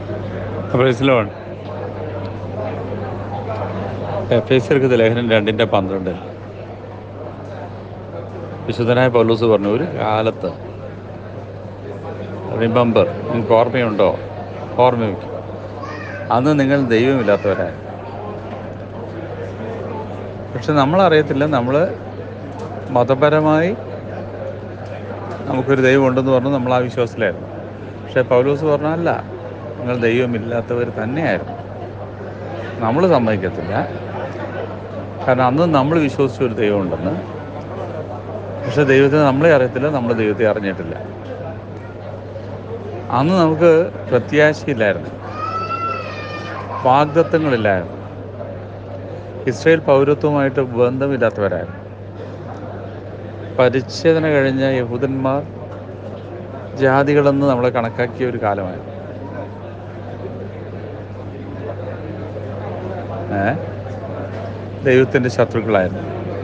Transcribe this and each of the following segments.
പ്രൈസിലോൺ F S ലേഖനം രണ്ടിൻ്റെ പന്ത്രണ്ട് വിശുദ്ധനായ പൗലൂസ് പറഞ്ഞു ഒരു കാലത്ത് റിമെമ്പർ നിങ്ങൾക്ക് ഓർമ്മയുണ്ടോ ഓർമ്മ വയ്ക്കും അന്ന് നിങ്ങൾ ദൈവമില്ലാത്തവരായി പക്ഷെ നമ്മളറിയത്തില്ല നമ്മൾ മതപരമായി നമുക്കൊരു ദൈവം ഉണ്ടെന്ന് പറഞ്ഞു നമ്മൾ ആ വിശ്വാസത്തിലായിരുന്നു പക്ഷേ പൗലോസ് പറഞ്ഞല്ല നിങ്ങൾ ദൈവമില്ലാത്തവർ തന്നെയായിരുന്നു നമ്മൾ സമ്മതിക്കത്തില്ല കാരണം അന്ന് നമ്മൾ വിശ്വസിച്ച ഒരു ദൈവം ഉണ്ടെന്ന് പക്ഷെ ദൈവത്തെ നമ്മളെ അറിയത്തില്ല നമ്മൾ ദൈവത്തെ അറിഞ്ഞിട്ടില്ല അന്ന് നമുക്ക് പ്രത്യാശയില്ലായിരുന്നു വാഗ്ദത്വങ്ങളില്ലായിരുന്നു ഇസ്രയേൽ പൗരത്വമായിട്ട് ബന്ധമില്ലാത്തവരായിരുന്നു പരിച്ഛേദന കഴിഞ്ഞ യഹൂദന്മാർ ജാതികളെന്ന് നമ്മളെ കണക്കാക്കിയ ഒരു കാലമായിരുന്നു ഏ ദൈവത്തിൻ്റെ ശത്രുക്കളായിരുന്നു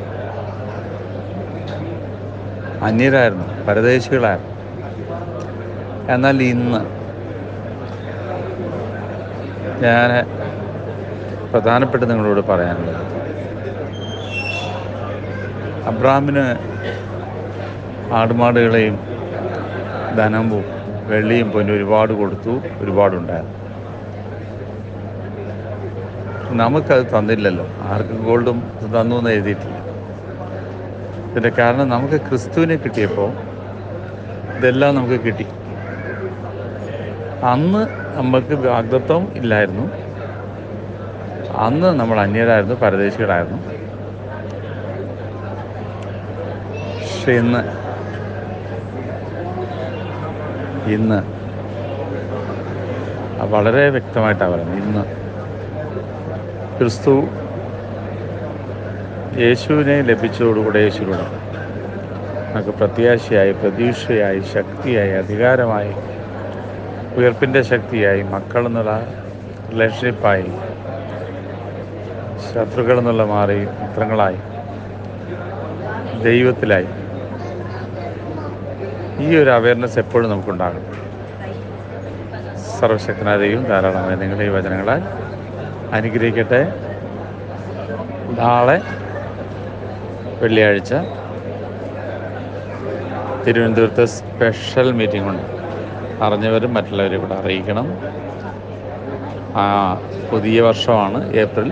അന്യരായിരുന്നു പരദേശികളായിരുന്നു എന്നാൽ ഇന്ന് ഞാൻ പ്രധാനപ്പെട്ട് നിങ്ങളോട് പറയാനുള്ളത് അബ്രാമിന് ആടുമാടുകളെയും ധനവും വെള്ളിയും പൊന്നും ഒരുപാട് കൊടുത്തു ഒരുപാടുണ്ടായിരുന്നു നമുക്കത് തന്നില്ലല്ലോ ആർക്കും ഗോൾഡും തന്നു എന്ന് എഴുതിയിട്ടില്ല ഇതിൻ്റെ കാരണം നമുക്ക് ക്രിസ്തുവിനെ കിട്ടിയപ്പോൾ ഇതെല്ലാം നമുക്ക് കിട്ടി അന്ന് നമുക്ക് വാഗ്ദത്വം ഇല്ലായിരുന്നു അന്ന് നമ്മൾ അന്യരായിരുന്നു പരദേശികളായിരുന്നു പക്ഷെ ഇന്ന് ഇന്ന് വളരെ വ്യക്തമായിട്ടാണ് പറയുന്നത് ഇന്ന് ക്രിസ്തു യേശുവിനെ ലഭിച്ചതോടുകൂടെ യേശുവിലൂടെ നമുക്ക് പ്രത്യാശയായി പ്രതീക്ഷയായി ശക്തിയായി അധികാരമായി ഉയർപ്പിൻ്റെ ശക്തിയായി മക്കൾ എന്നുള്ള റിലേഷൻഷിപ്പായി ശത്രുക്കൾ എന്നുള്ള മാറി മിത്രങ്ങളായി ദൈവത്തിലായി ഈ ഒരു അവയർനെസ് എപ്പോഴും നമുക്കുണ്ടാകണം സർവശക്തനായ ദൈവം ധാരാളമായി നിങ്ങളുടെ ഈ വചനങ്ങളാൽ അനുഗ്രഹിക്കട്ടെ നാളെ വെള്ളിയാഴ്ച തിരുവനന്തപുരത്ത് സ്പെഷ്യൽ മീറ്റിംഗ് ഉണ്ട് അറിഞ്ഞവരും മറ്റുള്ളവരെ കൂടെ അറിയിക്കണം ആ പുതിയ വർഷമാണ് ഏപ്രിൽ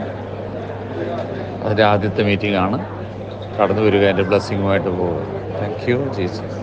അതിൻ്റെ ആദ്യത്തെ മീറ്റിംഗ് ആണ് കടന്നു വരിക എൻ്റെ ബ്ലെസ്സിങ്ങുമായിട്ട് പോകുക താങ്ക് യു ജീസസ്